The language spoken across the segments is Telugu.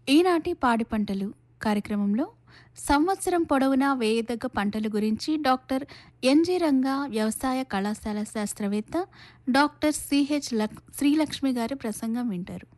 ఈనాటి పాడి పంటలు కార్యక్రమంలో సంవత్సరం పొడవునా వేయదగ్గ పంటల గురించి డాక్టర్ ఎన్జి రంగా వ్యవసాయ కళాశాల శాస్త్రవేత్త డాక్టర్ సిహెచ్ లక్ శ్రీలక్ష్మి గారి ప్రసంగం వింటారు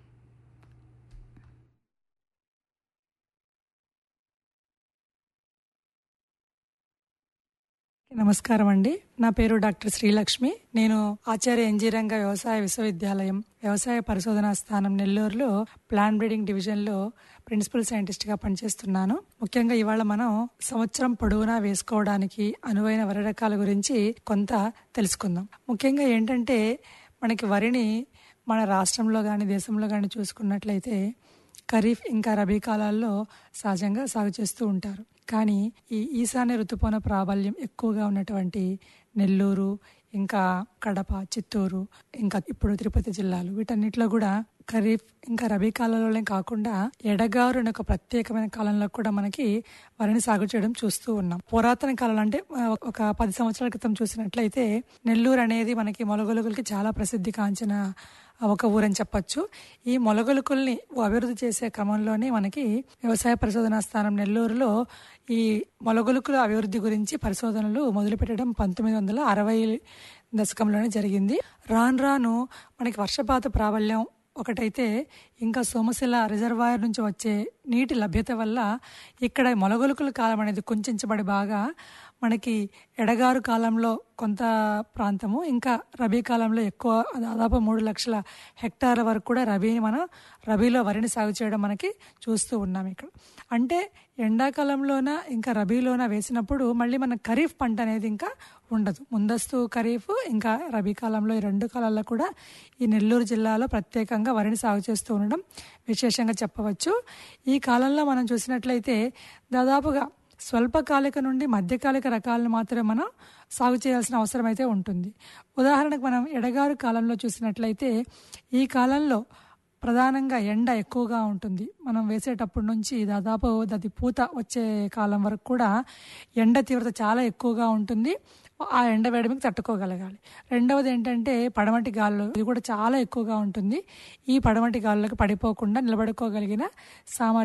నమస్కారం అండి నా పేరు డాక్టర్ శ్రీలక్ష్మి నేను ఆచార్య ఎంజీరంగ వ్యవసాయ విశ్వవిద్యాలయం వ్యవసాయ పరిశోధనా స్థానం నెల్లూరులో ప్లాంట్ బ్రీడింగ్ డివిజన్ లో ప్రిన్సిపల్ సైంటిస్ట్ గా పనిచేస్తున్నాను ముఖ్యంగా ఇవాళ మనం సంవత్సరం పొడవునా వేసుకోవడానికి అనువైన వరి రకాల గురించి కొంత తెలుసుకుందాం ముఖ్యంగా ఏంటంటే మనకి వరిని మన రాష్ట్రంలో కానీ దేశంలో కానీ చూసుకున్నట్లయితే ఖరీఫ్ ఇంకా రబీ కాలాల్లో సహజంగా సాగు చేస్తూ ఉంటారు కానీ ఈ ఈశాన్య ఋతుపవన ప్రాబల్యం ఎక్కువగా ఉన్నటువంటి నెల్లూరు ఇంకా కడప చిత్తూరు ఇంకా ఇప్పుడు తిరుపతి జిల్లాలు వీటన్నిటిలో కూడా ఖరీఫ్ ఇంకా రబీ కాలంలోనే కాకుండా ఎడగారు అనే ఒక ప్రత్యేకమైన కాలంలో కూడా మనకి వరిని సాగు చేయడం చూస్తూ ఉన్నాం పురాతన కాలం అంటే ఆ, ఒక పది సంవత్సరాల క్రితం చూసినట్లయితే నెల్లూరు అనేది మనకి మొలగొలుగులకి చాలా ప్రసిద్ధి కాంచిన ఒక ఊరని చెప్పొచ్చు ఈ మొలగొలుకుల్ని అభివృద్ధి చేసే క్రమంలోనే మనకి వ్యవసాయ పరిశోధనా స్థానం నెల్లూరులో ఈ మొలగొలుకుల అభివృద్ధి గురించి పరిశోధనలు మొదలుపెట్టడం పంతొమ్మిది వందల అరవై దశకంలోనే జరిగింది రాను రాను మనకి వర్షపాత ప్రాబల్యం ఒకటైతే ఇంకా సోమశిల రిజర్వాయర్ నుంచి వచ్చే నీటి లభ్యత వల్ల ఇక్కడ మొలగొలుకుల కాలం అనేది కుంచెంచబడి బాగా మనకి ఎడగారు కాలంలో కొంత ప్రాంతము ఇంకా రబీ కాలంలో ఎక్కువ దాదాపు మూడు లక్షల హెక్టార్ల వరకు కూడా రబీని మనం రబీలో వరిని సాగు చేయడం మనకి చూస్తూ ఉన్నాం ఇక్కడ అంటే ఎండాకాలంలోన ఇంకా రబీలోన వేసినప్పుడు మళ్ళీ మన ఖరీఫ్ పంట అనేది ఇంకా ఉండదు ముందస్తు ఖరీఫ్ ఇంకా రబీ కాలంలో ఈ రెండు కాలాల్లో కూడా ఈ నెల్లూరు జిల్లాలో ప్రత్యేకంగా వరిని సాగు చేస్తూ ఉండడం విశేషంగా చెప్పవచ్చు ఈ కాలంలో మనం చూసినట్లయితే దాదాపుగా స్వల్పకాలిక నుండి మధ్యకాలిక రకాలను మాత్రమే మనం సాగు చేయాల్సిన అవసరం అయితే ఉంటుంది ఉదాహరణకు మనం ఎడగారు కాలంలో చూసినట్లయితే ఈ కాలంలో ప్రధానంగా ఎండ ఎక్కువగా ఉంటుంది మనం వేసేటప్పటి నుంచి దాదాపు అది పూత వచ్చే కాలం వరకు కూడా ఎండ తీవ్రత చాలా ఎక్కువగా ఉంటుంది ఆ ఎండ వేయడానికి తట్టుకోగలగాలి రెండవది ఏంటంటే పడమటి గాలులు ఇది కూడా చాలా ఎక్కువగా ఉంటుంది ఈ పడమటి గాలులకు పడిపోకుండా నిలబడుకోగలిగిన సామర్థ్యం